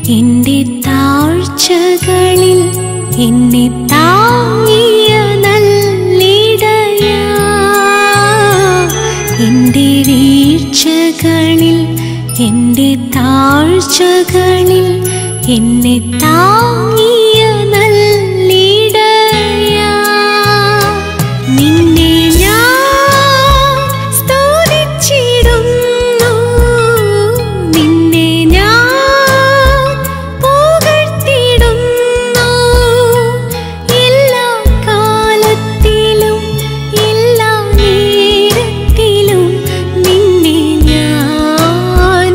എന്റെ താഴ്ചകളിൽ എന്നെ താങ്ങിയ നല്ലിടയാ എന്റെ വീഴ്ചകളിൽ എന്റെ താഴ്ചകളിൽ എന്നെ താങ്ങിയ നല്ലിടയാ നിന്നെ ഞാൻ സ്തുതിച്ചിടുന്നു നിന്നെ ഞാൻ പുകഴ്ത്തിടുന്നു എല്ലാ കാലത്തിലും എല്ലാ നേരത്തിലും നിന്നെ ഞാൻ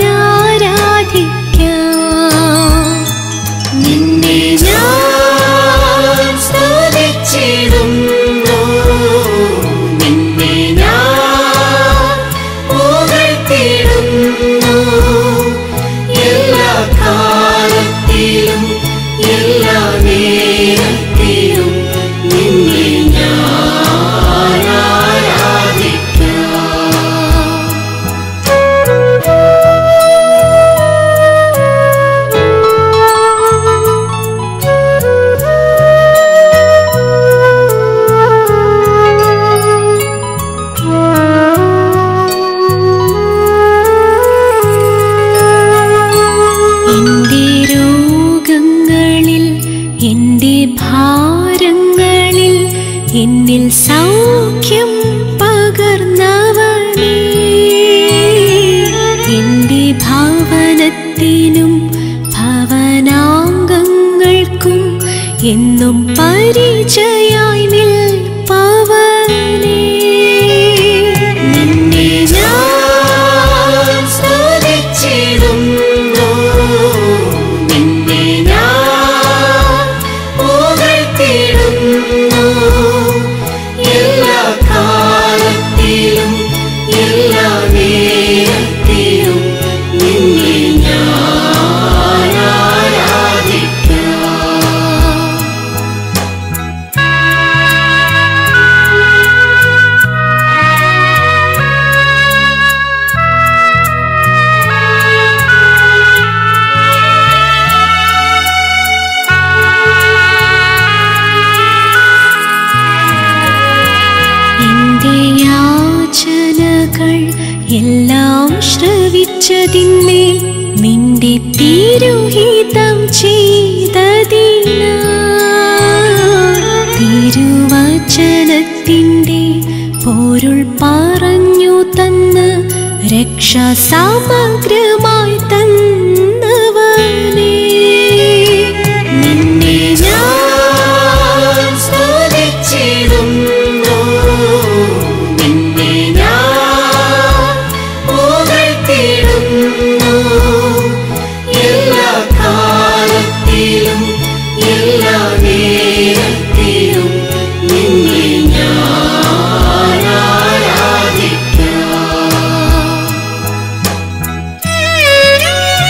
ആരാധിക്കാം നിന്നെ ഞാൻ സ്തുതിച്ചിടുന്നു നിന്നെ ഞാൻ പുകഴ്ത്തിടുന്നു എല്ലാ കാലത്തിലും എല്ലാ നേരത്തിലും നിന്നെ ഞാൻ ആരാധിക്കാം എന്റെ രോഗങ്ങളിൽ എന്റെ ഭാരങ്ങളിൽ എന്നിൽ സൗഖ്യം പകർന്നവനേ എന്റെ ഭവനത്തിനും ഭവനാംഗങ്ങൾക്കും എന്നും പരിചയായി നിൽപ്പവനേ നിന്നെ ഞാൻ സ്തുതിച്ചിടുന്നു നിന്നെ ഞാൻ പുകഴ്ത്തിടുന്നു എല്ലാ കാലത്തിലും എല്ലാ നേരത്തിലും നിന്നെ ഞാൻ ആരാധിക്കാം എന്റെ യാചനകൾ എല്ലാം ശ്രവിച്ചതിന്മേൽ നിന്റെ തിരുഹിതം ചെയ്തതിന തിരുവചനത്തിൻ്റെ പൊരുൾ പറഞ്ഞു തന്ന് രക്ഷാ സമഗ്രമായി തന്നവനേ നിന്നെ ഞാൻ സ്തുതിച്ചിടുന്നു നിന്നെ ഞാൻ പുകഴ്ത്തിടുന്നു എല്ലാ കാലത്തിലും എല്ലാ നേരത്തിലും നിന്നെ ഞാൻ ആരാധിക്കാം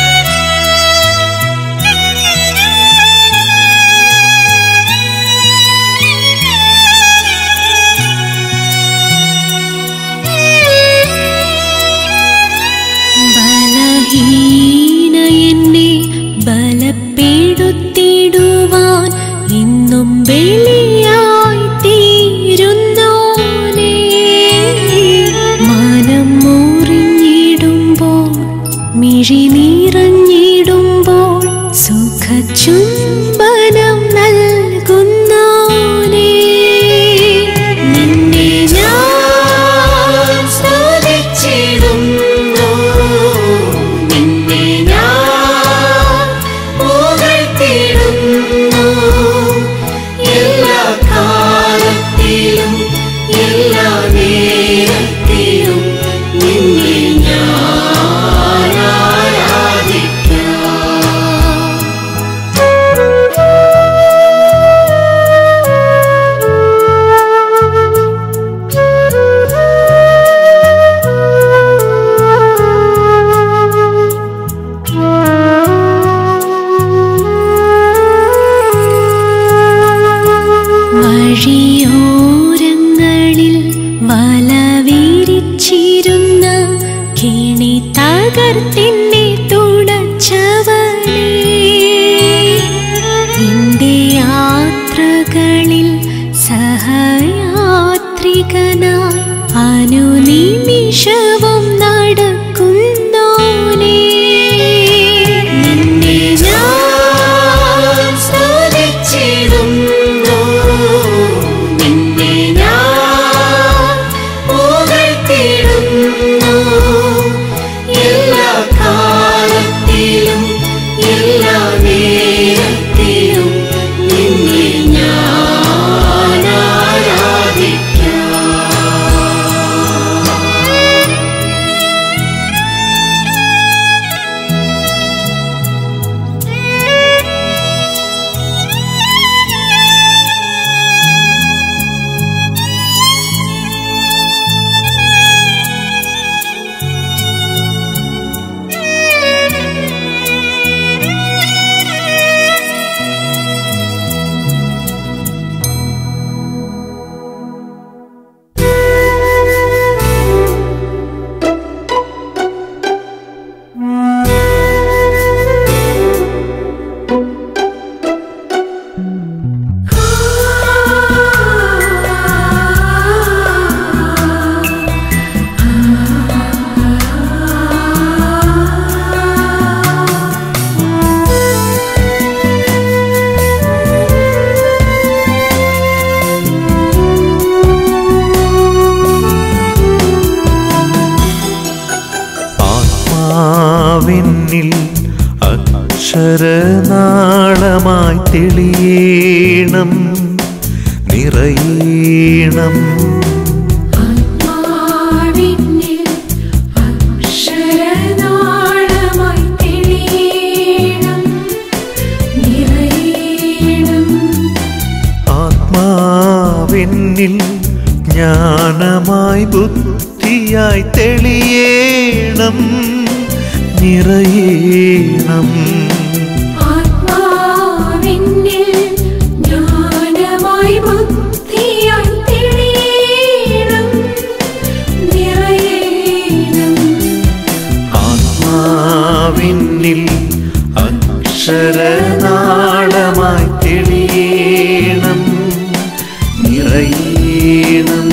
അക്ഷരനാളമായി തെളിയണം നിറയണം ആത്മാവിന്നിൽ അക്ഷരനാളമായി തെളിയണം നിറയണം ആത്മാവെന്നിൽ ജ്ഞാനമായി ബുദ്ധിയായി തെളിയണം നിറയണം ആത്മാവിന്നിൽ ജ്ഞാനമായി ബുദ്ധിയായി തെളിയണം നിറയണം ആത്മാവിന്നിൽ അക്ഷരനാളമായി തെളിയണം നിറയണം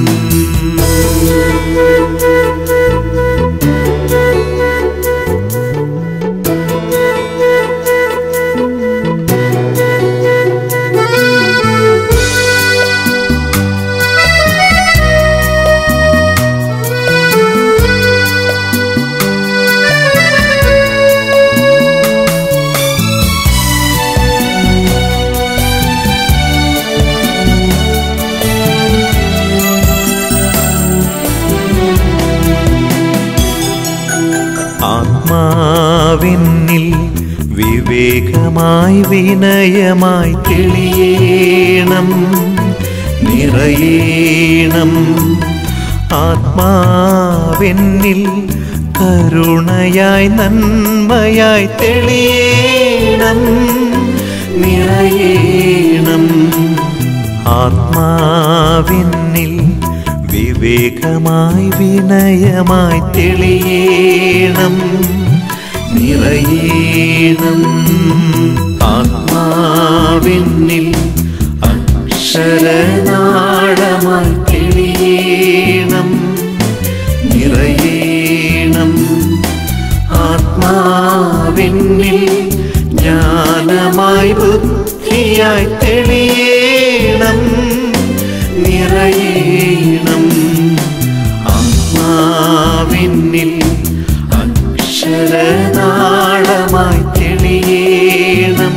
ആത്മാവിന്നിൽ വിവേകമായി വിനയമായി തെളിയണം നിറയണം ആത്മാവെന്നിൽ കരുണയായി നന്മയായി തെളിയണം നിറയണം ആത്മാവിന്നിൽ വിവേകമായി വിനയമായി തെളിയണം നിറയണം ആത്മാവിന്നിൽ അക്ഷരനാളമായി തെളിയണം നിറയണം ആത്മാവിന്നിൽ ജ്ഞാനമായി ബുദ്ധിയായി തെളിയണം നിറയണം ആത്മാവിന്നിൽ അക്ഷരനാളമായി തെളിയണം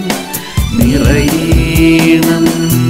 നിറയണം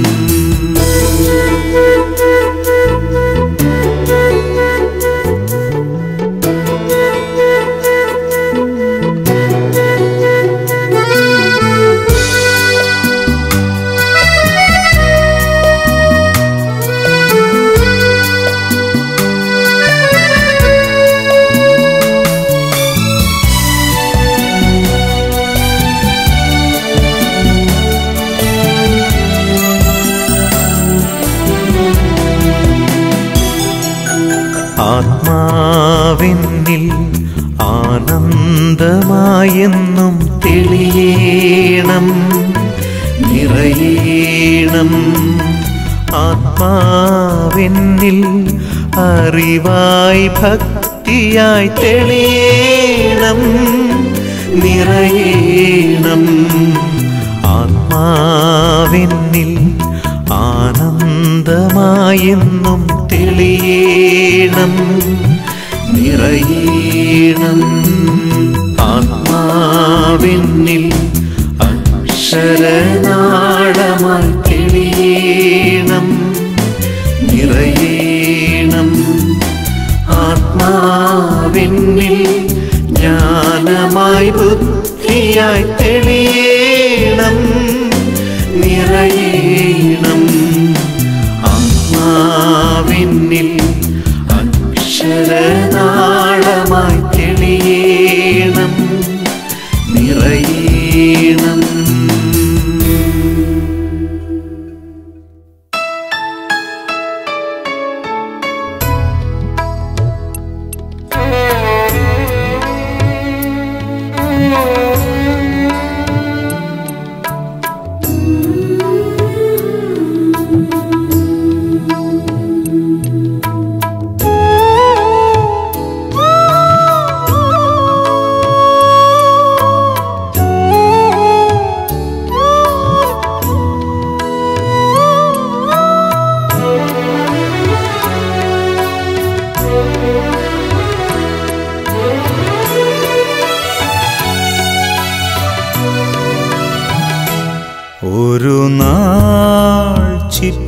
ആത്മാവിന്നിൽ ആനന്ദമായെന്നും തെളിയണം നിറയണം ആത്മാവിന്നിൽ അറിവായി ഭക്തിയായി തെളിയണം നിറയണം ആത്മാവിന്നിൽ ആനന്ദമായെന്നും തെളിയണം നിറയണം ആത്മാവിന്നിൽ അക്ഷരനാളമായി തെളിയണം നിറയണം ആത്മാവിന്നിൽ ജ്ഞാനമായി ബുദ്ധിയായി തെളിയണം നിറയണം ആത്മാവിന്നിൽ അക്ഷരനാളമായി തെളിയണം നിറയണം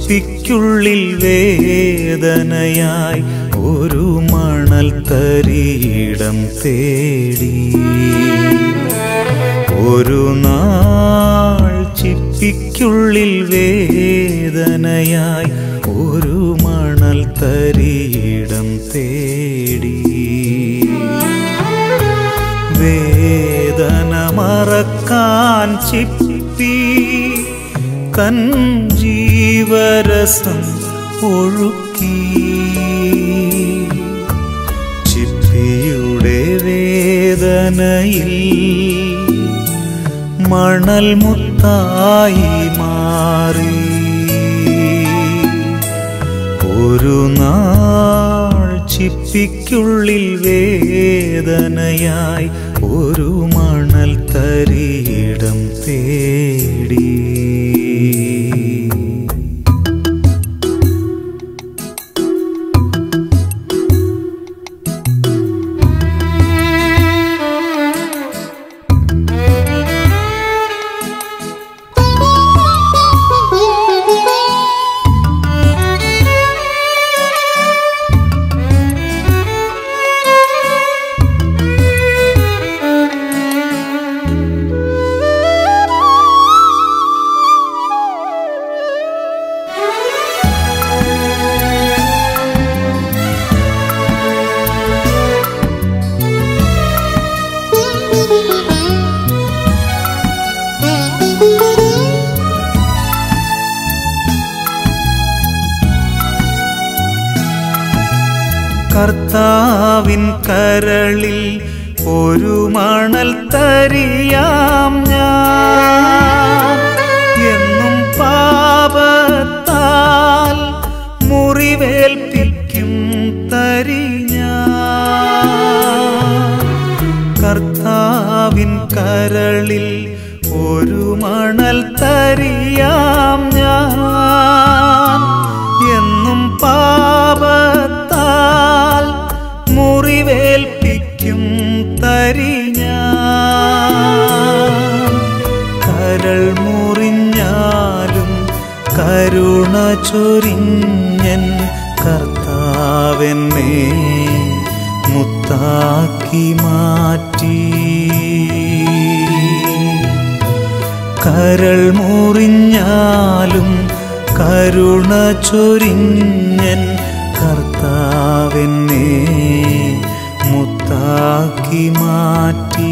ചിപ്പിക്കുള്ളിൽ വേദനയായി ഒരു മണൽ തരിയിടം തേടി ഒരു നാൾ ചിപ്പിക്കുള്ളിൽ വേദനയായി ഒരു മണൽ തരിയിടം തേടി വേദന മറക്കാൻ ചിപ്പി തൻ ജീവരസം ഒഴുക്കി ചിപ്പിയുടെ വേദനയിൽ മണൽ മുത്തായി മാറി ഒരു നാൾ ചിപ്പിക്കുള്ളിൽ വേദനയായി ഒരു മണൽ തരിയിടം തേടി കർത്താവിൻ കരളിൽ ഒരു മണൽ തരിയാം ഞാൻ എന്നും പാപത്താൽ മുറിവേൽപ്പിക്കും തരി ഞാൻ കർത്താവിൻ കരളിൽ ഒരു മണൽ തരിയാം ഞാൻ എന്നും പാപത്താൽ മുറിവേൽപ്പിക്കും തരി ഞാൻ കരൾ മുറിഞ്ഞാലും കരുണ ചൊരിഞ്ഞൻ കർത്താവെന്നെ മുത്താക്കി മാറ്റി കരൾ മുറിഞ്ഞാലും കരുണ ചൊരിഞ്ഞൻ കർത്താവെന്നെ മുത്താക്കി മാറ്റി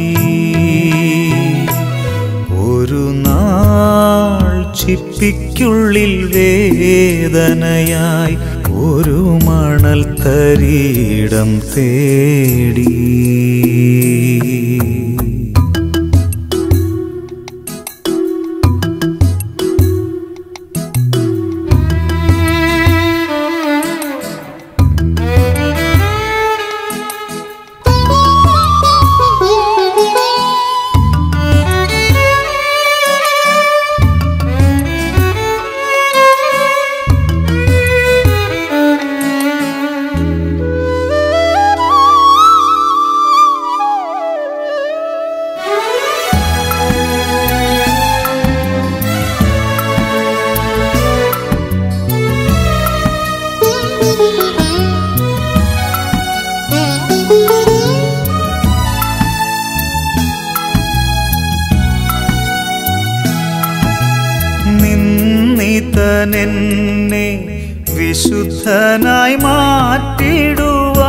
ഒരു നാൾ ചിപ്പിക്കുള്ളിൽ വേദനയായി ഒരു മണൽ തരിയിടം തേടി നിന്നിതനെന്നെ വിശുദ്ധനായി മാറ്റിടുവാൻ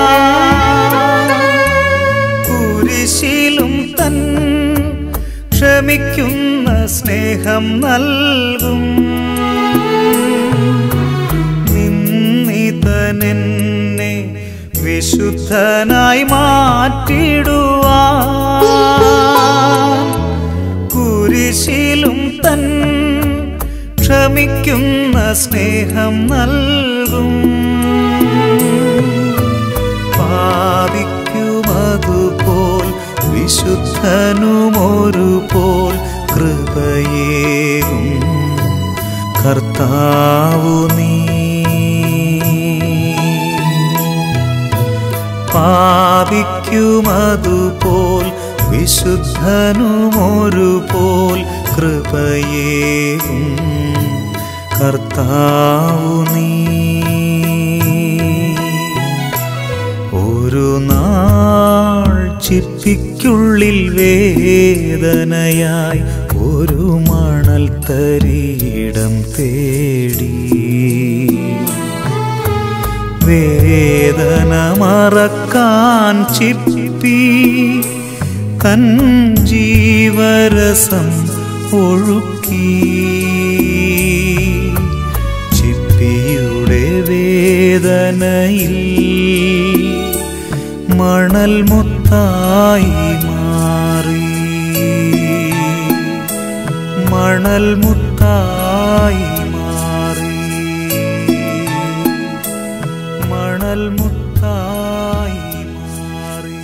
കുരിശിലും തൻ ക്ഷമിക്കുന്ന സ്നേഹം നൽകും നിന്നിതനെന്നെ വിശുദ്ധനായി മാറ്റിടുവാൻ കുരിശിലും തൻ ക്ഷമിക്കുന്ന സ്നേഹം നൽകും പാപിക്കുമതുപോൽ വിശുദ്ധനുമൊരുപോൽ കൃപയേകും കർത്താവു നീ പാപിക്കുമതുപോൽ വിശുദ്ധനുമൊരുപോൽ കൃപയേകും കർത്താവു നീ ഒരു നാൾ ചിപ്പിക്കുള്ളിൽ വേദനയായി ഒരു മണൽ തരിയിടം തേടി വേദന മറക്കാൻ ചിപ്പി തൻ ജീവരസം ഒഴുക്കി ചിപ്പിയുടെ വേദനയിൽ മണൽ മുത്തായി മാറി മണൽ മുത്തായി മാറി മണൽ മുത്തായി മാറി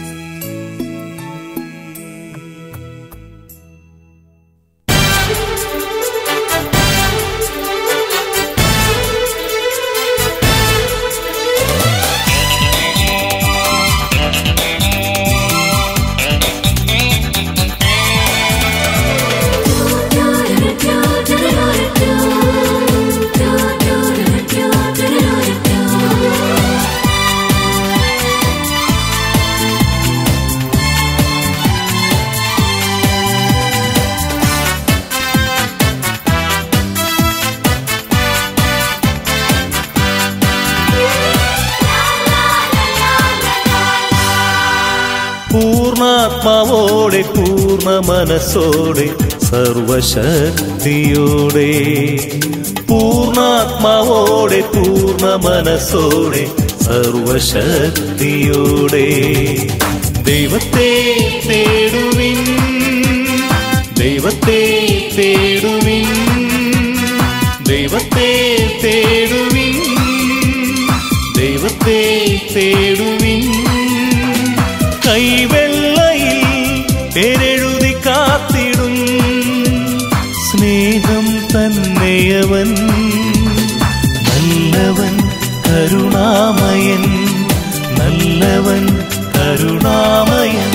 പൂർണ്ണാത്മാവോടെ പൂർണ്ണ മനസ്സോടെ സർവശക്തിയോടെ പൂർണ്ണാത്മാവോടെ പൂർണ്ണ മനസ്സോടെ സർവശക്തിയോടെ ദൈവത്തെ തേടുവിൻ ദൈവത്തെ തേടുവിൻ ദൈവത്തെ തേടുവിൻ ദൈവത്തെ തേടുവിൻ കൈവെള്ളയിൽ പേരെഴുതി കാത്തിടും സ്നേഹം തന്നെയവൻ നല്ലവൻ കരുണാമയൻ നല്ലവൻ കരുണാമയൻ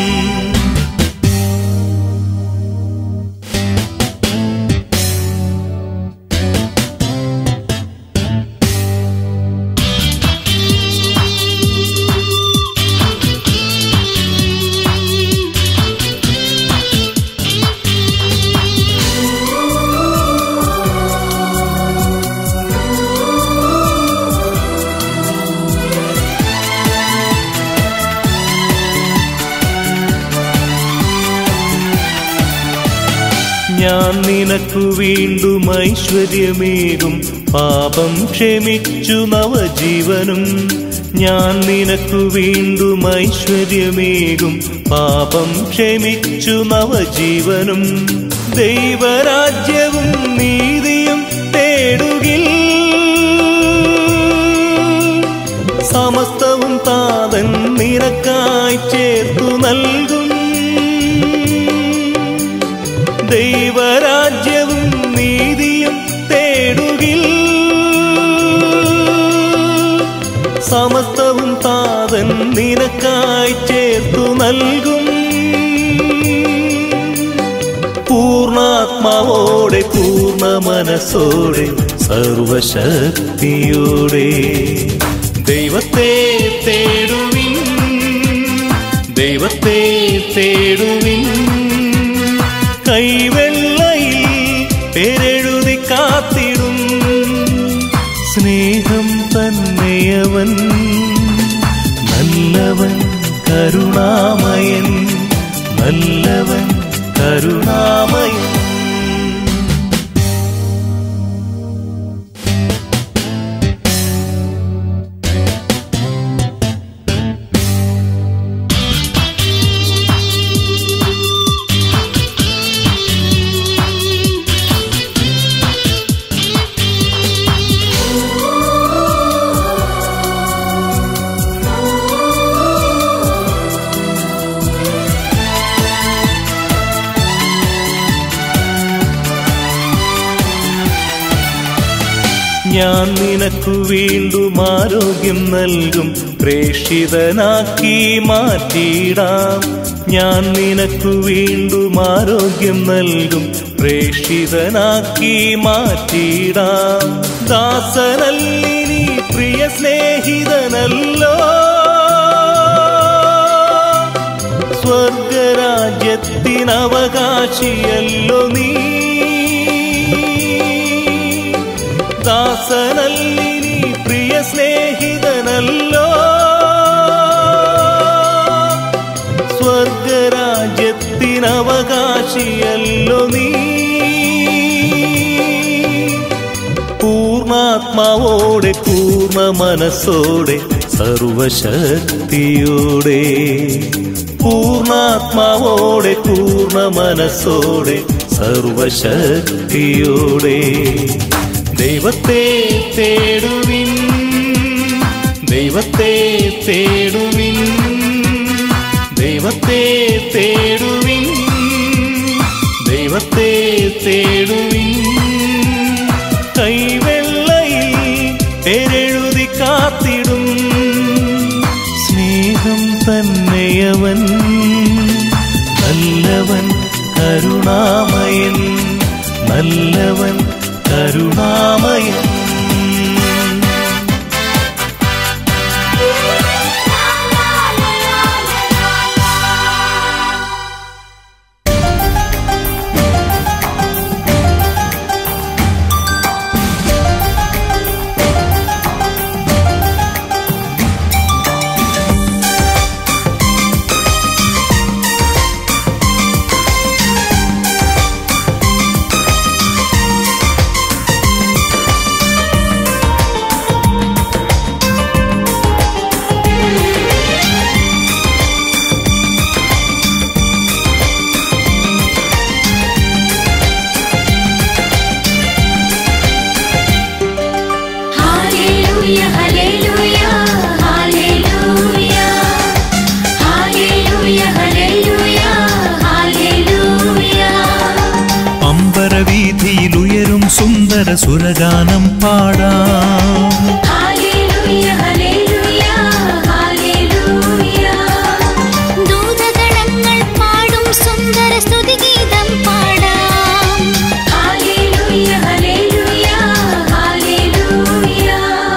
ഞാൻ നിനക്കു വീണ്ടും ഐശ്വര്യമേകും പാപം ക്ഷമിച്ചു നവജീവനും ഞാൻ നിനക്കു വീണ്ടും ഐശ്വര്യമേകും പാപം ക്ഷമിച്ചു നവജീവനും ദൈവരാജ്യവും നീതിയും തേടുകിൽ സമസ്തവും താതൻ നിനക്കായി ചേർത്തു നൽകും ദൈവരാജ്യവും നീതിയും തേടുകിൽ സമസ്തവും താതൻ നിനക്കായി ചേർത്തു നൽകും പൂർണ്ണാത്മാവോടെ പൂർണ്ണ മനസ്സോടെ സർവശക്തിയോടെ ദൈവത്തെ തേടുവിൻ ദൈവത്തെ തേടുവിൻ കൈവെള്ളയിൽ പേരെഴുതി കാത്തിടും സ്നേഹം തന്നെയവൻ നല്ലവൻ കരുണാമയൻ നല്ലവൻ കരുണാമയൻ ഞാൻ നിനക്കു വീണ്ടും ആരോഗ്യം നൽകും പ്രേക്ഷിതനാക്കി മാറ്റിയിടാം ഞാൻ നിനക്കു വീണ്ടും ആരോഗ്യം നൽകും പ്രേക്ഷിതനാക്കി മാറ്റിയിടാം ദാസനല്ലിനി പ്രിയ സ്നേഹിതനല്ലോ സ്വർഗരാജ്യത്തിനവകാശിയല്ലോ നീ ദാസനല്ലിനി പ്രിയ സ്നേഹിതനല്ലോ സ്വർഗരാജ്യത്തിനവകാശിയല്ലോ നീ പൂർണാത്മാവോടെ പൂർണ്ണ മനസ്സോടെ സർവശക്തിയോടെ പൂർണാത്മാവോടെ പൂർണ്ണ മനസ്സോടെ സർവശക്തിയോടെ ദൈവത്തെ തേടുവിൻ ദൈവത്തെ തേടുവിൻ ദൈവത്തെ തേടുവിൻ ദൈവത്തെ തേടുവിൻ കൈവെള്ളയിൽ പേരെഴുതി കാത്തിടും സ്നേഹം തന്നെയവൻ നല്ലവൻ കരുണാമയൻ നല്ലവൻ കരുണാമയൻ Hallelujah, hallelujah, hallelujah. Hallelujah, hallelujah, hallelujah. അമ്പരവീഥിയിൽ ഉയരും സുന്ദര സുരഗാനം പാടാം Hallelujah, hallelujah, hallelujah. ദൂതഗണങ്ങൾ പാടും സുന്ദര സ്തുതിഗീതം പാടാം Hallelujah, hallelujah, hallelujah.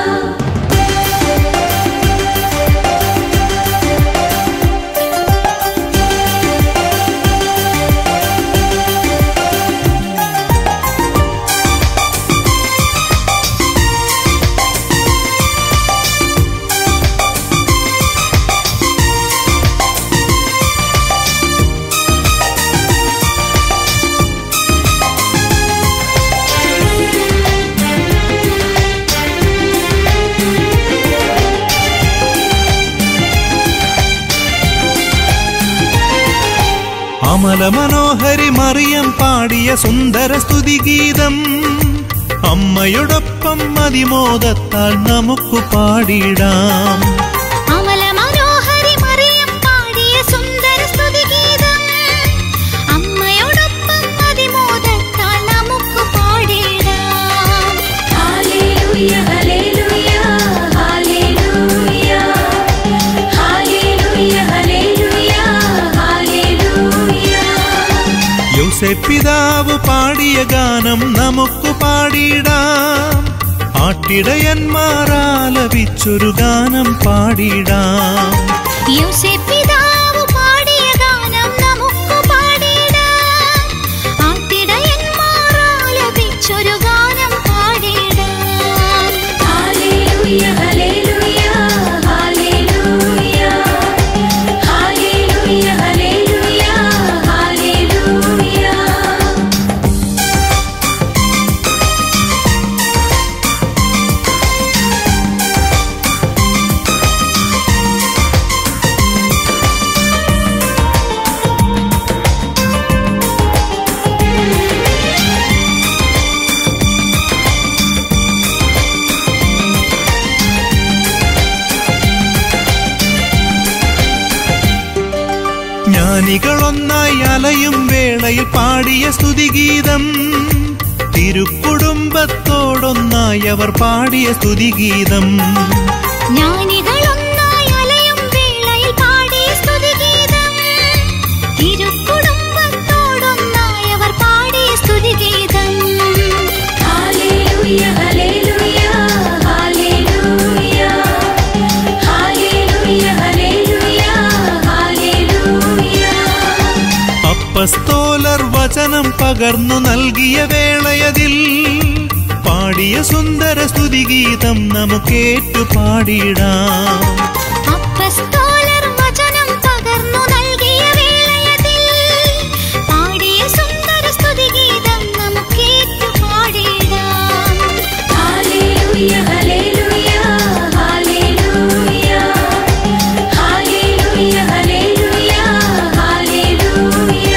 അമല മനോഹരി മറിയം പാടിയ സുന്ദര സ്തുതിഗീതം അമ്മയോടൊപ്പം അതിമോദത്താൽ നമുക്ക് പാടിടാം അമല മനോഹരി മറിയം പാടിയ സുന്ദര സ്തുതിഗീതം അമ്മയോടൊപ്പം അതിമോദത്താൽ നമുക്ക് പാടിടാം ഹല്ലേലൂയ ഹല്ലേലൂയ ഹല്ലേലൂയ ഹല്ലേലൂയ ഹല്ലേലൂയ ഹല്ലേലൂയ യോസെ പിതാവ് പാടിയ ഗാനം നമുക്ക് പാടിടാം ആട്ടിടയന്മാരാലപിച്ചൊരു ഗാനം പാടിടാം യോസേപ്പിതാവ് പാടിയ ഗാനം നമുക്ക് പാടിടാം. ആട്ടിടയന്മാരാലപിച്ചൊരു ഗാനം പാടിടാം. ഹല്ലേലൂയ, ഹല്ലേലൂയ, ഹല്ലേലൂയ. ഹല്ലേലൂയ, ഹല്ലേലൂയ, ഹല്ലേലൂയ. ജ്ഞാനികളൊന്നായി അലയും വേളയിൽ പാടിയ സ്തുതിഗീതം തിരുക്കുടുംബത്തോടൊന്നായി അവർ പാടിയ സ്തുതിഗീതം ജ്ഞാനികളൊന്നായി അലയും വേളയിൽ പാടിയ സ്തുതിഗീതം അപ്പസ്തോലർ വചനം പകർന്നു നൽകിയ വേളയതിൽ പാടിയ സുന്ദര സ്തുതിഗീതം നമുക്കേറ്റു പാടിയിടാം അപ്പസ്തോലർ വചനം പകർന്നു നൽകിയ വേളയതിൽ പാടിയ സുന്ദര സ്തുതിഗീതം നമുക്കേറ്റു പാടിയിടാം ഹല്ലേലൂയ ഹല്ലേലൂയ ഹല്ലേലൂയ ഹല്ലേലൂയ ഹല്ലേലൂയ ഹല്ലേലൂയ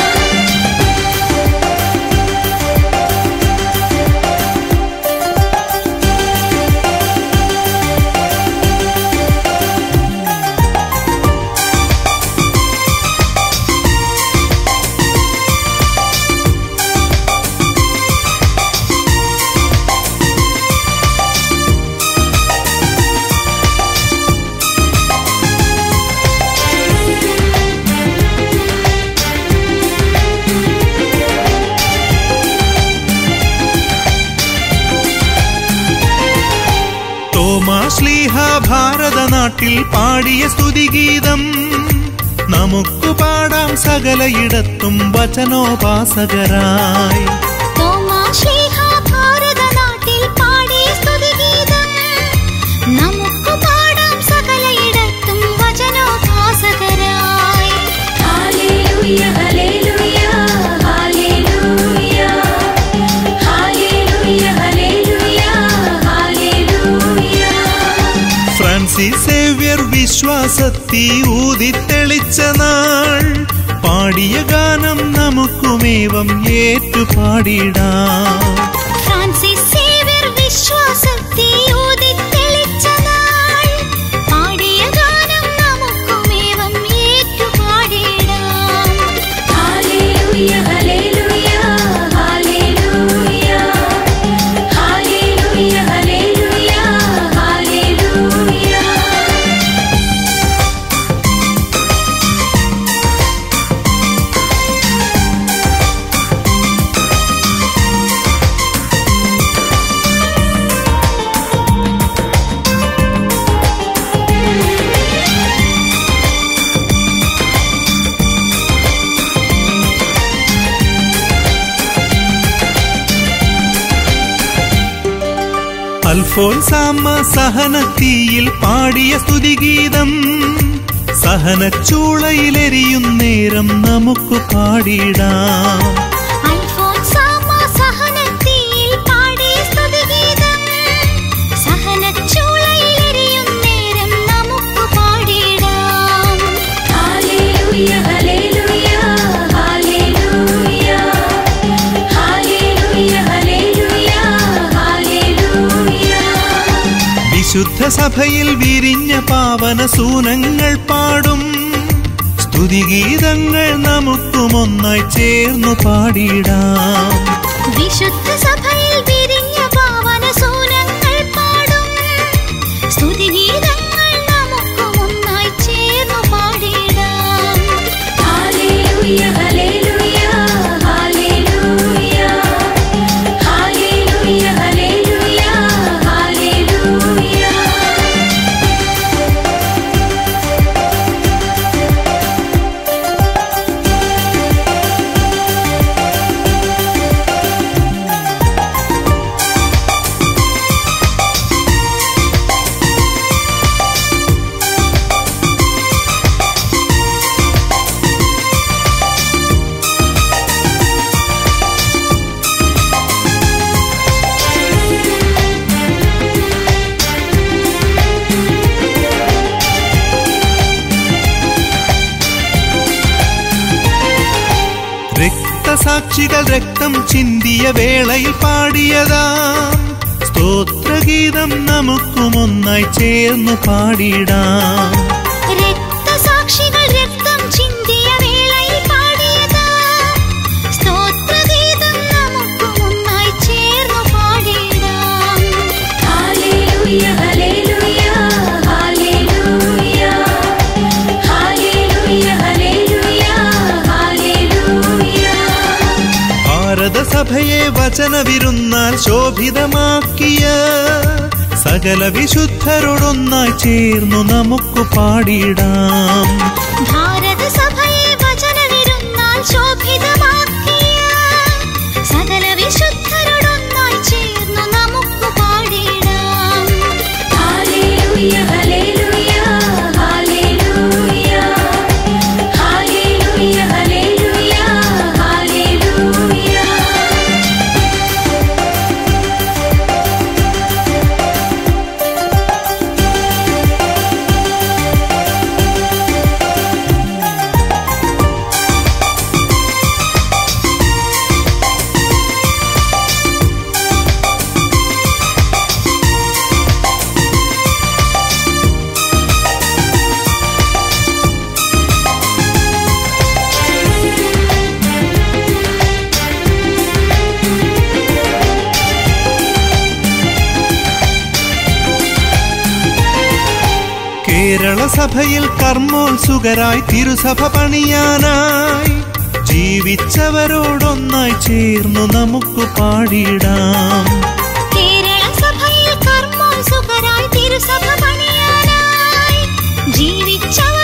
തോമാശ്ലീഹ ഭാരതനാട്ടിൽ പാടിയ സ്തുതിഗീതം നമുക്ക് പാടാം സകലയിടത്തും വചനോപാസകരായി തോമാശ്ലീഹ ഭാരതനാട്ടിൽ പാടിയ സ്തുതിഗീതം നമുക്ക് പാടാം സകലയിടത്തും വചനോപാസകരായി ഹല്ലേലൂയ ഹല്ലേലൂയ ഹല്ലേലൂയ ഹല്ലേലൂയ ഹല്ലേലൂയ ഹല്ലേലൂയ ഫ്രാൻസിസ് സേവ്യർ വിശ്വാസത്തി ഊതിത്തെളിച്ച നാൾ പാടിയ ഗാനം നമുക്കുമേവം ഏറ്റുപാടിടാം ഫ്രാൻസിസ് സേവ്യർ വിശ്വാസത്തെ ഊതിത്തെളിച്ച നാൾ പാടിയ ഗാനം നമുക്കുമേവം ഏറ്റുപാടിടാം ഹല്ലേലൂയ ഹല്ലേലൂയ ഹല്ലേലൂയ ഹല്ലേലൂയ ഹല്ലേലൂയ ഹല്ലേലൂയ അൽഫോൻസാമ്മ സഹനത്തീയിൽ പാടിയ സ്തുതിഗീതം സഹനച്ചൂളയിലെരിയും നേരം നമുക്ക് പാടിടാം അൽഫോൻസാമ്മ സഹനത്തീയിൽ പാടിയ സ്തുതിഗീതം സഹനച്ചൂളയിലെരിയും നേരം നമുക്ക് പാടിടാം ഹല്ലേലൂയ ഹല്ലേലൂയ ഹല്ലേലൂയ ഹല്ലേലൂയ ഹല്ലേലൂയ ഹല്ലേലൂയ വിശുദ്ധ സഭയിൽ വിരിഞ്ഞ പാവന സൂനങ്ങൾ പാടും സ്തുതിഗീതങ്ങൾ നമുക്കുമൊന്നായി ചേർന്നു പാടിടാം വിശുദ്ധ സഭയിൽ വിരിഞ്ഞ പാവന സൂനങ്ങൾ പാടും സ്തുതിഗീതങ്ങൾ നമുക്കും ഒന്നായി ചേർന്നു പാടിടാം ഹല്ലേലൂയ ഹല്ലേലൂയ ഹല്ലേലൂയ ഹല്ലേലൂയ ഹല്ലേലൂയ ഹല്ലേലൂയ രക്തസാക്ഷികൾ രക്തം ചിന്തിയ വേളയിൽ പാടിയതാം സ്തോത്രഗീതം നമുക്കുമൊന്നായി ചേർന്നു പാടിടാം രക്തസാക്ഷികൾ രക്തം ചിന്തിയ വേളയിൽ പാടിയതാ സ്തോത്രഗീതം നമുക്കും ഒന്നായി ചേർന്നു പാടിടാം ഹല്ലേലൂയ ഹല്ലേലൂയ ഹല്ലേലൂയ ഹല്ലേലൂയ ഹല്ലേലൂയ ഹല്ലേലൂയ ഭാരതസഭയെ വചനവിരുന്നാൽ ശോഭിതമാക്കിയ സകല വിശുദ്ധരോടൊന്നായി ചേർന്നു നമുക്ക് പാടിടാം ഭാരതസഭയെ വചനവിരുന്നാൽ ശോഭിതമാക്കിയ കേരള സഭയിൽ കർമ്മോത്സുകരായി തിരുസഭ പണിയാനായി ജീവിച്ചവരോടൊന്നായി ചേർന്നു നമുക്ക് പാടിയിടാം കേരള സഭയിൽ കർമ്മോത്സുകരായി തിരുസഭ പണിയാനായി ജീവിച്ചവർ